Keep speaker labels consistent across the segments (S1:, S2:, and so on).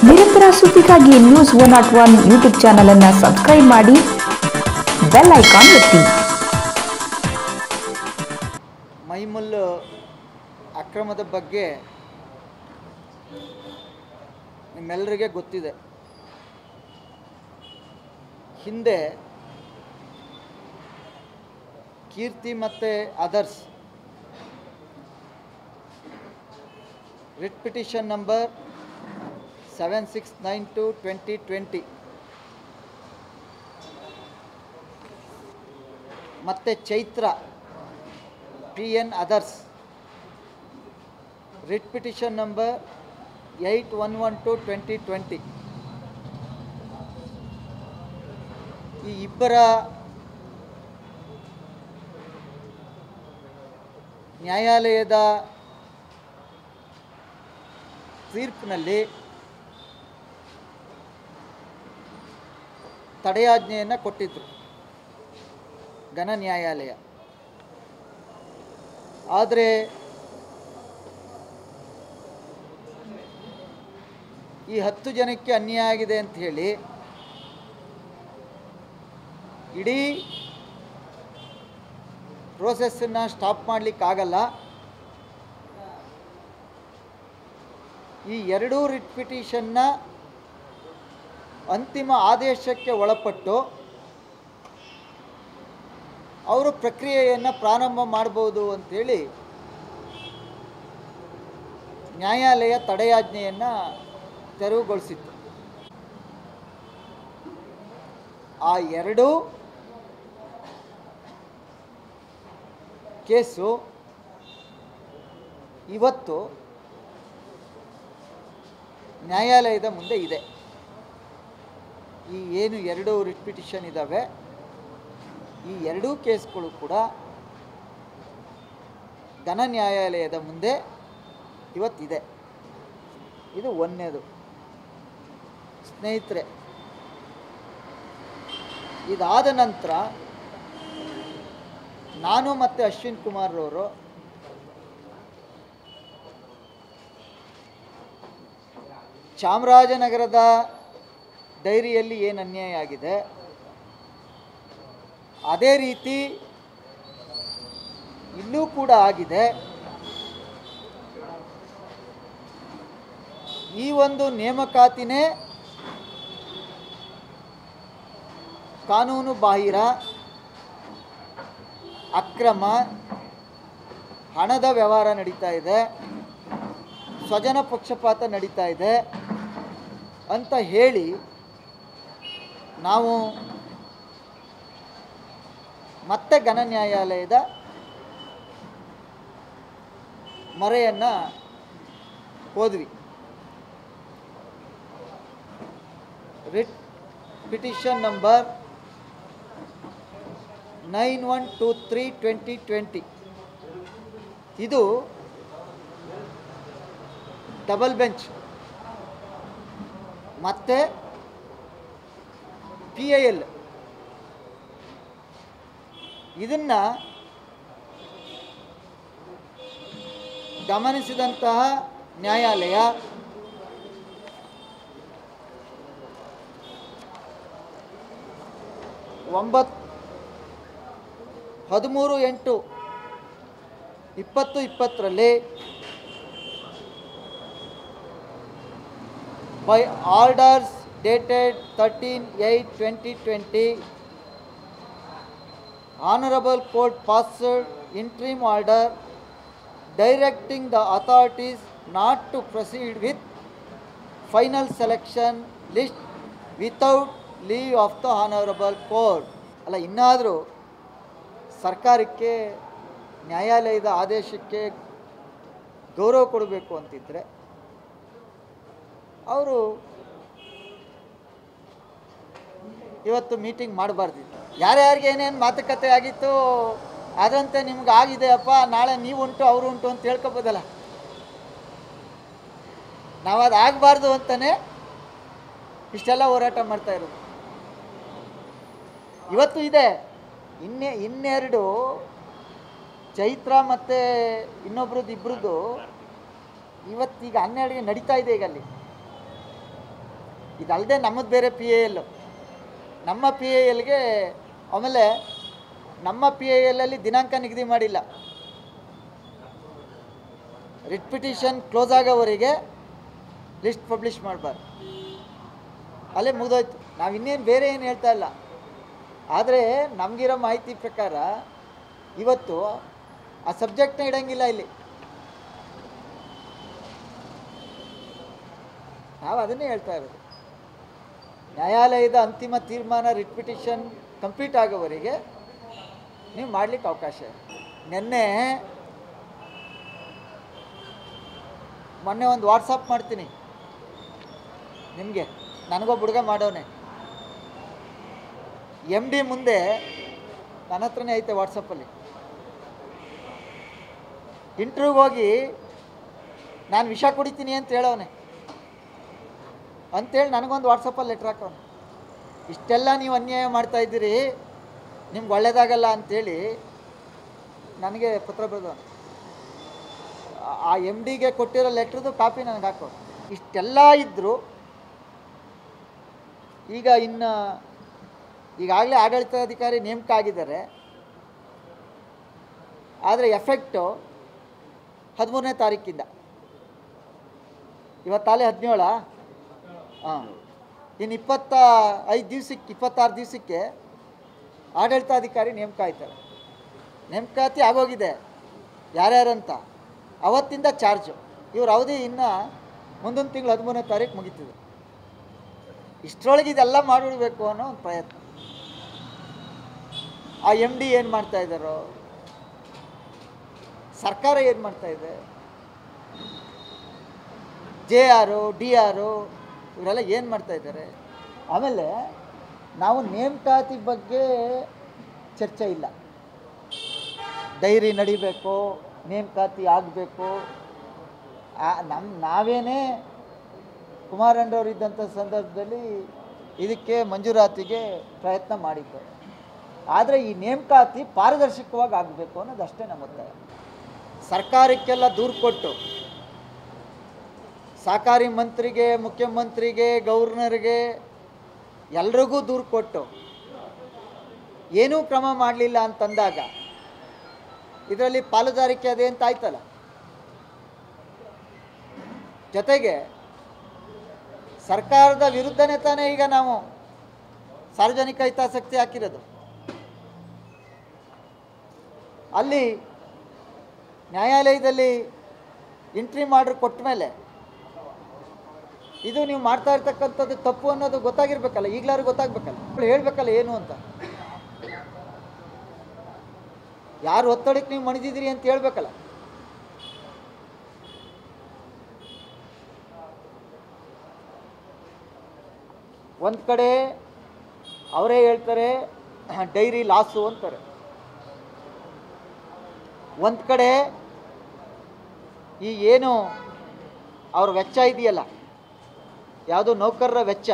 S1: ನಿರಂತರ ಸುದ್ದಿಗಾಗಿ news one ನಾಟ್ ಒನ್ ಯೂಟ್ಯೂಬ್ ಚಾನಲ್ ಅನ್ನು ಸಬ್ಸ್ಕ್ರೈಬ್ ಮಾಡಿ ಬೆಲ್ ಐಕಾನ್ ಒತ್ತಿ
S2: ಮೈಮುಲ್ ಅಕ್ರಮದ ಬಗ್ಗೆ ನಿಮ್ಮೆಲ್ಲರಿಗೆ ಗೊತ್ತಿದೆ ಹಿಂದೆ ಕೀರ್ತಿ ಮತ್ತು others writ petition number seven six nine two twenty twenty ಮತ್ತು Chaitra P N others writ petition number eight one one two twenty twenty ಈ ಇಬ್ಬರ ನ್ಯಾಯಾಲಯದ ತೀರ್ಪಿನಲ್ಲಿ ತಡೆಯಾಜ್ಞೆಯನ್ನು ಕೊಟ್ಟಿದ್ದರು ಘನ ನ್ಯಾಯಾಲಯ ಆದರೆ ಈ ಹತ್ತು ಜನಕ್ಕೆ ಅನ್ಯಾಯ ಆಗಿದೆ ಅಂತ ಹೇಳಿ ಇಡೀ ಪ್ರೋಸೆಸ್ಸನ್ನು ಸ್ಟಾಪ್ ಮಾಡಲಿಕ್ಕಾಗಲ್ಲ ಈ ಎರಡೂ ರಿಟ್ ಪಿಟಿಷನ್ನ ಅಂತಿಮ ಆದೇಶಕ್ಕೆ ಒಳಪಟ್ಟು ಅವರು ಪ್ರಕ್ರಿಯೆಯನ್ನು ಪ್ರಾರಂಭ ಮಾಡ್ಬೋದು ಅಂಥೇಳಿ ನ್ಯಾಯಾಲಯ ತಡೆಯಾಜ್ಞೆಯನ್ನು ತೆರವುಗೊಳಿಸಿತ್ತು ಆ ಎರಡೂ ಕೇಸು ಇವತ್ತು ನ್ಯಾಯಾಲಯದ ಮುಂದೆ ಇದೆ ಈ ಏನು ಎರಡು ರಿಟ್ ಪಿಟಿಷನ್ ಇದ್ದಾವೆ ಈ ಎರಡೂ ಕೇಸ್ಗಳು ಕೂಡ ಘನ ನ್ಯಾಯಾಲಯದ ಮುಂದೆ ಇವತ್ತಿದೆ ಇದು ಒಂದನೇದು ಸ್ನೇಹಿತರೆ ಇದಾದ ನಂತರ ನಾನು ಮತ್ತು ಅಶ್ವಿನ್ ಕುಮಾರ್ರವರು ಚಾಮರಾಜನಗರದ ಡೈರಿಯಲ್ಲಿ ಏನು ಅನ್ಯಾಯ ಆಗಿದೆ ಅದೇ ರೀತಿ ಇಲ್ಲೂ ಕೂಡ ಆಗಿದೆ ಈ ಒಂದು ನೇಮಕಾತಿನೇ ಕಾನೂನು ಬಾಹಿರ ಅಕ್ರಮ ಹಣದ ವ್ಯವಹಾರ ನಡೀತಾ ಇದೆ ಸ್ವಜನ ಪಕ್ಷಪಾತ ನಡೀತಾ ಇದೆ ಅಂತ ಹೇಳಿ ನಾವು ಮತ್ತೆ ಘನ ನ್ಯಾಯಾಲಯದ ಮೊರೆಯನ್ನು ಹೋದ್ವಿ writ petition number nine one two three twenty twenty ಇದು ಡಬಲ್ ಬೆಂಚ್ ಮತ್ತು ಪಿ ಐ ಎಲ್ ಇದನ್ನು ಗಮನಿಸಿದಂತಹ ನ್ಯಾಯಾಲಯ ಒಂಬತ್ತು ಹದಿಮೂರು ಎಂಟು ಇಪ್ಪತ್ತು ಇಪ್ಪತ್ತರಲ್ಲಿ by orders dated 13-8-2020, Honorable Court passed interim order directing the authorities not to proceed with final selection list without leave of the Honorable Court. ಅಲ್ಲ ಇನ್ನಾದರೂ ಸರ್ಕಾರಕ್ಕೆ ನ್ಯಾಯಾಲಯದ ಆದೇಶಕ್ಕೆ ಗೌರವ ಕೊಡಬೇಕು ಅಂತಿದ್ದರೆ ಅವರು ಇವತ್ತು ಮೀಟಿಂಗ್ ಮಾಡಬಾರ್ದಿತ್ತು ಯಾರ್ಯಾರಿಗೆ ಏನೇನು ಮಾತುಕತೆ ಆಗಿತ್ತು ಅದರಂತೆ ನಿಮ್ಗೆ ಆಗಿದೆಯಪ್ಪ ನಾಳೆ ನೀವು ಉಂಟು ಅವರು ಉಂಟು ಅಂತ ಹೇಳ್ಕೊಬೋದಲ್ಲ ನಾವು ಅದು ಆಗಬಾರ್ದು ಅಂತಲೇ ಇಷ್ಟೆಲ್ಲ ಹೋರಾಟ ಮಾಡ್ತಾ ಇರೋದು ಇವತ್ತು ಇದೆ ಇನ್ನೆ ಇನ್ನೆರಡು ಚೈತ್ರ ಮತ್ತು ಇನ್ನೊಬ್ರದ್ದು ಇಬ್ರದ್ದು ಇವತ್ತೀಗ ಹನ್ನೆರಡಿಗೆ ನಡೀತಾ ಇದೆ ಈಗ ಅಲ್ಲಿ ಇದಲ್ಲದೆ ನಮ್ಮದು ಬೇರೆ ಪಿ ಎ ಎಲ್ ನಮ್ಮ ಪಿ ಎ ಎಲ್ಗೆ ಆಮೇಲೆ ನಮ್ಮ ಪಿ ಎ ಎಲ್ಲಲ್ಲಿ ದಿನಾಂಕ ನಿಗದಿ ಮಾಡಿಲ್ಲ ರಿಟ್ ಪಿಟಿಷನ್ ಕ್ಲೋಸ್ ಆಗೋವರೆಗೆ ಲಿಸ್ಟ್ ಪಬ್ಲಿಷ್ ಮಾಡಬಾರ್ದು ಅಲ್ಲೇ ಮುಗಿದೋಯ್ತು ನಾವು ಇನ್ನೇನು ಬೇರೆ ಏನು ಹೇಳ್ತಾ ಇಲ್ಲ ಆದರೆ ನಮಗಿರೋ ಮಾಹಿತಿ ಪ್ರಕಾರ ಇವತ್ತು ಆ ಸಬ್ಜೆಕ್ಟ್ನ ಇಡಂಗಿಲ್ಲ ಇಲ್ಲಿ ನಾವು ಅದನ್ನೇ ಹೇಳ್ತಾ ಇರೋದು ನ್ಯಾಯಾಲಯದ ಅಂತಿಮ ತೀರ್ಮಾನ ರಿಟ್ ಪಿಟಿಷನ್ ಕಂಪ್ಲೀಟ್ ಆಗೋವರೆಗೆ ನೀವು ಮಾಡಲಿಕ್ಕೆ ಅವಕಾಶ ಇದೆ ನಿನ್ನೆ ಮೊನ್ನೆ ಒಂದು ವಾಟ್ಸಪ್ ಮಾಡ್ತೀನಿ ನಿಮಗೆ ನನಗೊಬ್ಬ ಹುಡುಗ ಮಾಡೋನೆ ಎಮ್ ಡಿ ಮುಂದೆ ನನ್ನ ಹತ್ರನೇ ಐತೆ ವಾಟ್ಸಪ್ಪಲ್ಲಿ ಇಂಟ್ರ್ಯೂಗೆ ಹೋಗಿ ನಾನು ವಿಷ ಕುಡಿತೀನಿ ಅಂತ ಹೇಳೋನೆ ಅಂತೇಳಿ ನನಗೊಂದು ವಾಟ್ಸಪ್ಪಲ್ಲಿ ಲೆಟ್ರ್ ಹಾಕೋನೆ ಇಷ್ಟೆಲ್ಲ ನೀವು ಅನ್ಯಾಯ ಮಾಡ್ತಾ ಇದ್ದೀರಿ ನಿಮ್ಗೆ ಒಳ್ಳೇದಾಗಲ್ಲ ಅಂಥೇಳಿ ನನಗೆ ಪತ್ರ ಬರೆದವನು ಆ ಎಮ್ ಡಿಗೆ ಕೊಟ್ಟಿರೋ ಲೆಟ್ರದ್ದು ಕಾಪಿ ನನಗೆ ಹಾಕೋ ಇಷ್ಟೆಲ್ಲ ಇದ್ದರು ಈಗ ಇನ್ನು ಈಗಾಗಲೇ ಆಡಳಿತಾಧಿಕಾರಿ ನೇಮಕ ಆಗಿದ್ದಾರೆ ಆದರೆ ಎಫೆಕ್ಟು ಹದಿಮೂರನೇ ತಾರೀಕಿಂದ ಇವತ್ತಾಲೆ ಹದಿನೇಳ ಹಾಂ ಇನ್ನು ಇಪ್ಪತ್ತ ಐದು ದಿವ್ಸಕ್ಕೆ ಇಪ್ಪತ್ತಾರು ದಿವಸಕ್ಕೆ ಆಡಳಿತಾಧಿಕಾರಿ ನೇಮಕ ಆಯ್ತಾರೆ ನೇಮಕಾತಿ ಆಗೋಗಿದೆ ಯಾರ್ಯಾರಂತ ಅವತ್ತಿಂದ ಚಾರ್ಜು ಇವ್ರ ಅವಧಿ ಇನ್ನು ಮುಂದೊಂದು ತಿಂಗಳು ಹದಿಮೂರನೇ ತಾರೀಕು ಮುಗೀತಿದೆ ಇಷ್ಟರೊಳಗೆ ಇದೆಲ್ಲ ಮಾಡಿಬಿಡ್ಬೇಕು ಅನ್ನೋ ಒಂದು ಪ್ರಯತ್ನ ಆ ಎಮ್ ಡಿ ಏನು ಮಾಡ್ತಾ ಇದ್ದಾರೋ ಸರ್ಕಾರ ಏನು ಮಾಡ್ತಾ ಇದೆ ಜೆ ಆರು ಡಿ ಆರು ಇವರೆಲ್ಲ ಏನು ಮಾಡ್ತಾ ಇದ್ದಾರೆ ಆಮೇಲೆ ನಾವು ನೇಮಕಾತಿ ಬಗ್ಗೆ ಚರ್ಚೆ ಇಲ್ಲ ಡೈರಿ ನಡಿಬೇಕು ನೇಮಕಾತಿ ಆಗಬೇಕು ನಮ್ಮ ನಾವೇನೇ ಕುಮಾರಣ್ಣವ್ರು ಇದ್ದಂಥ ಸಂದರ್ಭದಲ್ಲಿ ಇದಕ್ಕೆ ಮಂಜೂರಾತಿಗೆ ಪ್ರಯತ್ನ ಮಾಡಿದ್ದು ಆದರೆ ಈ ನೇಮಕಾತಿ ಪಾರದರ್ಶಕವಾಗಿ ಆಗಬೇಕು ಅನ್ನೋದಷ್ಟೇ ನಮ್ಮ ಒತ್ತಾಯ ಸರ್ಕಾರಕ್ಕೆಲ್ಲ ದೂರು ಕೊಟ್ಟು ಸಹಕಾರಿ ಮಂತ್ರಿಗೆ ಮುಖ್ಯಮಂತ್ರಿಗೆ ಗವರ್ನರ್ಗೆ ಎಲ್ರಿಗೂ ದೂರು ಕೊಟ್ಟು ಏನೂ ಕ್ರಮ ಮಾಡಲಿಲ್ಲ ಅಂತಂದಾಗ ಇದರಲ್ಲಿ ಪಾಲುದಾರಿಕೆ ಅದೇ ಅಂತ ಆಯ್ತಲ್ಲ ಜೊತೆಗೆ ಸರ್ಕಾರದ ವಿರುದ್ಧನೇ ತಾನೇ ಈಗ ನಾವು ಸಾರ್ವಜನಿಕ ಹಿತಾಸಕ್ತಿ ಹಾಕಿರೋದು ಅಲ್ಲಿ ನ್ಯಾಯಾಲಯದಲ್ಲಿ ಎಂಟ್ರಿ ಮಾಡ್ರ್ ಕೊಟ್ಟ ಮೇಲೆ ಇದು ನೀವು ಮಾಡ್ತಾ ಇರ್ತಕ್ಕಂಥದ್ದು ತಪ್ಪು ಅನ್ನೋದು ಗೊತ್ತಾಗಿರ್ಬೇಕಲ್ಲ ಈಗಲಾರು ಗೊತ್ತಾಗ್ಬೇಕಲ್ಲ ಅವ್ಳು ಹೇಳ್ಬೇಕಲ್ಲ ಏನು ಅಂತ ಯಾರು ಒತ್ತಡಕ್ಕೆ ನೀವು ಮಣಿದಿದ್ದೀರಿ ಅಂತ ಹೇಳ್ಬೇಕಲ್ಲ ಒಂದು ಕಡೆ ಅವರೇ ಹೇಳ್ತಾರೆ ಡೈರಿ ಲಾಸು ಅಂತಾರೆ ಒಂದು ಕಡೆ ಈ ಏನು ಅವ್ರ ವೆಚ್ಚ ಇದೆಯಲ್ಲ ಯಾವುದು ನೌಕರರ ವೆಚ್ಚ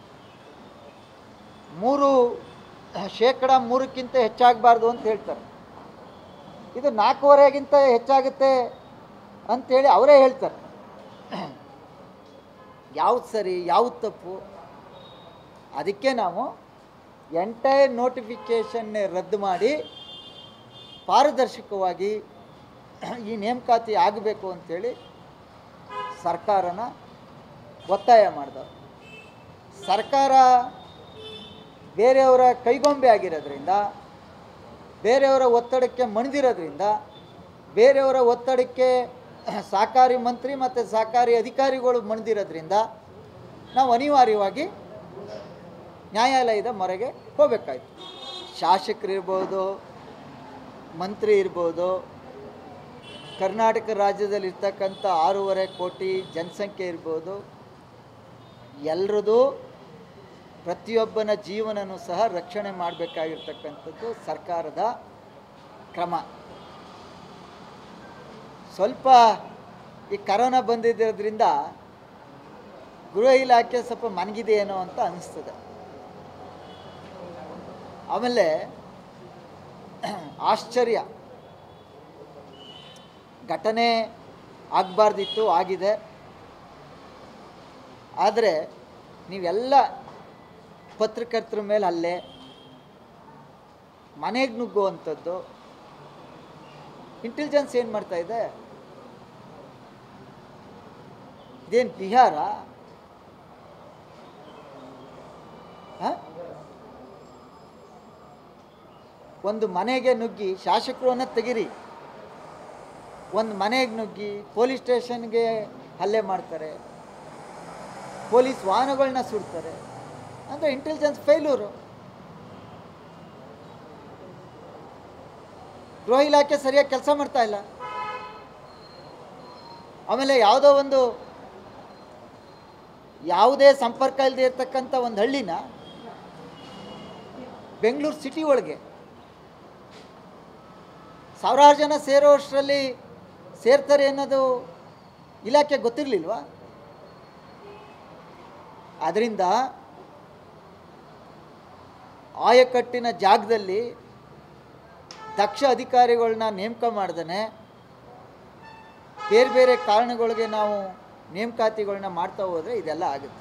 S2: ಮೂರು ಶೇಕಡ ಮೂರಕ್ಕಿಂತ ಹೆಚ್ಚಾಗಬಾರ್ದು ಅಂತ ಹೇಳ್ತಾರೆ ಇದು ನಾಲ್ಕೂವರೆಗಿಂತ ಹೆಚ್ಚಾಗುತ್ತೆ ಅಂಥೇಳಿ ಅವರೇ ಹೇಳ್ತಾರೆ ಯಾವ್ದು ಸರಿ ಯಾವ್ದು ತಪ್ಪು ಅದಕ್ಕೆ ನಾವು ಎಂಟೈರ್ ನೋಟಿಫಿಕೇಷನ್ನೇ ರದ್ದು ಮಾಡಿ ಪಾರದರ್ಶಕವಾಗಿ ಈ ನೇಮಕಾತಿ ಆಗಬೇಕು ಅಂಥೇಳಿ ಸರ್ಕಾರನ ಒತ್ತಾಯ ಮಾಡಿದವು ಸರ್ಕಾರ ಬೇರೆಯವರ ಕೈಗೊಂಬೆ ಆಗಿರೋದ್ರಿಂದ ಬೇರೆಯವರ ಒತ್ತಡಕ್ಕೆ ಮಣಿದಿರೋದ್ರಿಂದ ಬೇರೆಯವರ ಒತ್ತಡಕ್ಕೆ ಸಹಕಾರಿ ಮಂತ್ರಿ ಮತ್ತು ಸಹಕಾರಿ ಅಧಿಕಾರಿಗಳು ಮಣಿದಿರೋದ್ರಿಂದ ನಾವು ಅನಿವಾರ್ಯವಾಗಿ ನ್ಯಾಯಾಲಯದ ಮೊರೆಗೆ ಹೋಗಬೇಕಾಯ್ತು ಶಾಸಕರಿರ್ಬೋದು ಮಂತ್ರಿ ಇರ್ಬೋದು ಕರ್ನಾಟಕ ರಾಜ್ಯದಲ್ಲಿ ಇರ್ತಕ್ಕಂಥ ಆರೂವರೆ ಕೋಟಿ ಜನಸಂಖ್ಯೆ ಇರ್ಬೋದು ಎಲ್ರದ್ದು ಪ್ರತಿಯೊಬ್ಬನ ಜೀವನನೂ ಸಹ ರಕ್ಷಣೆ ಮಾಡಬೇಕಾಗಿರ್ತಕ್ಕಂಥದ್ದು ಸರ್ಕಾರದ ಕ್ರಮ ಸ್ವಲ್ಪ ಈ ಕರೋನಾ ಬಂದಿದ್ದರಿಂದ ಗೃಹ ಇಲಾಖೆ ಸ್ವಲ್ಪ ಮನಗಿದೆಯೇನೋ ಅಂತ ಅನಿಸ್ತದೆ ಆಮೇಲೆ ಆಶ್ಚರ್ಯ ಘಟನೆ ಆಗಬಾರ್ದಿತ್ತು ಆಗಿದೆ ಆದರೆ ನೀವೆಲ್ಲ ಪತ್ರಕರ್ತರ ಮೇಲೆ ಹಲ್ಲೆ ಮನೆಗೆ ನುಗ್ಗುವಂಥದ್ದು ಇಂಟೆಲಿಜೆನ್ಸ್ ಏನು ಮಾಡ್ತಾ ಇದೆ ಇದೇನು ಬಿಹಾರ ಹ? ಒಂದು ಮನೆಗೆ ನುಗ್ಗಿ ಶಾಸಕರು ಅನ್ನೋದು ತೆಗಿರಿ ಒಂದು ಮನೆಗೆ ನುಗ್ಗಿ ಪೊಲೀಸ್ ಸ್ಟೇಷನ್ಗೆ ಹಲ್ಲೆ ಮಾಡ್ತಾರೆ ಪೊಲೀಸ್ ವಾಹನಗಳನ್ನ ಸುಡ್ತಾರೆ ಅಂದರೆ ಇಂಟೆಲಿಜೆನ್ಸ್ ಫೇಲ್ಯೂರು ಗೃಹ ಇಲಾಖೆ ಸರಿಯಾಗಿ ಕೆಲಸ ಮಾಡ್ತಾ ಇಲ್ಲ ಆಮೇಲೆ ಯಾವುದೋ ಒಂದು ಯಾವುದೇ ಸಂಪರ್ಕ ಇಲ್ಲದೆ ಇರ್ತಕ್ಕಂಥ ಒಂದು ಹಳ್ಳಿನ ಬೆಂಗಳೂರು ಸಿಟಿ ಒಳಗೆ ಸಾವಿರಾರು ಜನ ಸೇರೋಷ್ಟರಲ್ಲಿ ಸೇರ್ತಾರೆ ಅನ್ನೋದು ಇಲಾಖೆ ಗೊತ್ತಿರಲಿಲ್ವಾ ಅದರಿಂದ ಆಯಕಟ್ಟಿನ ಜಾಗದಲ್ಲಿ ದಕ್ಷ ಅಧಿಕಾರಿಗಳನ್ನ ನೇಮಕ ಮಾಡ್ದೇ ಬೇರೆ ಬೇರೆ ಕಾರಣಗಳಿಗೆ ನಾವು ನೇಮಕಾತಿಗಳನ್ನ ಮಾಡ್ತಾ ಹೋದರೆ ಇದೆಲ್ಲ ಆಗುತ್ತೆ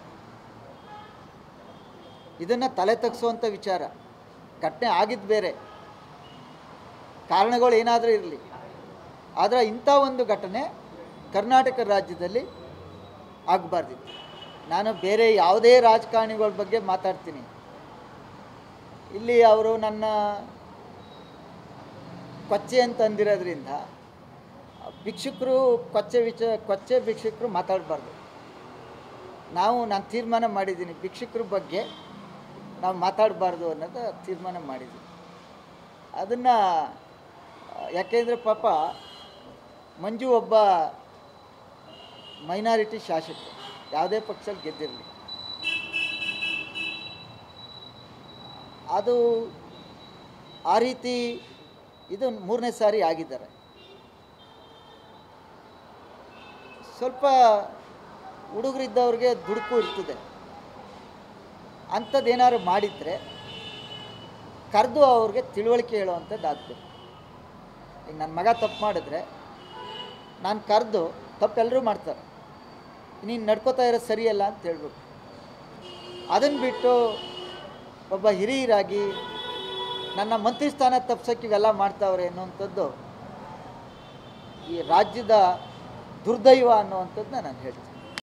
S2: ಇದನ್ನು ತಲೆ ತಗ್ಸುವಂಥ ವಿಚಾರ ಘಟನೆ ಆಗಿದ್ದು ಬೇರೆ ಕಾರಣಗಳು ಏನಾದರೂ ಇರಲಿ ಆದರೆ ಇಂಥ ಒಂದು ಘಟನೆ ಕರ್ನಾಟಕ ರಾಜ್ಯದಲ್ಲಿ ಆಗಬಾರ್ದಿತ್ತು ನಾನು ಬೇರೆ ಯಾವುದೇ ರಾಜಕಾರಣಿಗಳ ಬಗ್ಗೆ ಮಾತಾಡ್ತೀನಿ ಇಲ್ಲಿ ಅವರು ನನ್ನ ಕೊಚ್ಚೆ ಅಂತ ಅಂದಿರೋದ್ರಿಂದ ಭಿಕ್ಷುಕರು ಕೊಚ್ಚೆ ವಿಚ ಕೊಚ್ಚೆ ಭಿಕ್ಷುಕರು ಮಾತಾಡಬಾರ್ದು ನಾವು ನಾನು ತೀರ್ಮಾನ ಮಾಡಿದ್ದೀನಿ ಭಿಕ್ಷುಕರ ಬಗ್ಗೆ ನಾವು ಮಾತಾಡಬಾರ್ದು ಅನ್ನೋದು ತೀರ್ಮಾನ ಮಾಡಿದ್ದೀನಿ ಅದನ್ನು ಯಾಕೆಂದರೆ ಪಾಪ ಮಂಜು ಒಬ್ಬ ಮೈನಾರಿಟಿ ಶಾಸಕರು ಯಾವುದೇ ಪಕ್ಷದಲ್ಲಿ ಗೆದ್ದಿರಲಿ ಅದು ಆ ರೀತಿ ಇದು ಮೂರನೇ ಸಾರಿ ಆಗಿದ್ದಾರೆ ಸ್ವಲ್ಪ ಹುಡುಗರಿದ್ದವ್ರಿಗೆ ದುಡುಕು ಇರ್ತದೆ ಅಂಥದ್ದೇನಾದ್ರು ಮಾಡಿದರೆ ಕರೆದು ಅವ್ರಿಗೆ ತಿಳುವಳಿಕೆ ಹೇಳುವಂಥದ್ದು ಆಗ್ಬೇಕು ಈಗ ನನ್ನ ಮಗ ತಪ್ಪು ಮಾಡಿದ್ರೆ ನಾನು ಕರೆದು ತಪ್ಪು ಎಲ್ಲರೂ ಮಾಡ್ತಾರೆ ನೀನು ನಡ್ಕೋತಾ ಇರೋದು ಸರಿಯಲ್ಲ ಅಂತ ಹೇಳ್ಬೇಕು ಅದನ್ನು ಬಿಟ್ಟು ಒಬ್ಬ ಹಿರಿಯರಾಗಿ ನನ್ನ ಮಂತ್ರಿ ಸ್ಥಾನ ತಪ್ಸೋಕೆ ಇವೆಲ್ಲ ಮಾಡ್ತಾವ್ರೆ ಅನ್ನುವಂಥದ್ದು ಈ ರಾಜ್ಯದ ದುರ್ದೈವ ಅನ್ನುವಂಥದ್ದನ್ನ ನಾನು ಹೇಳ್ತೀನಿ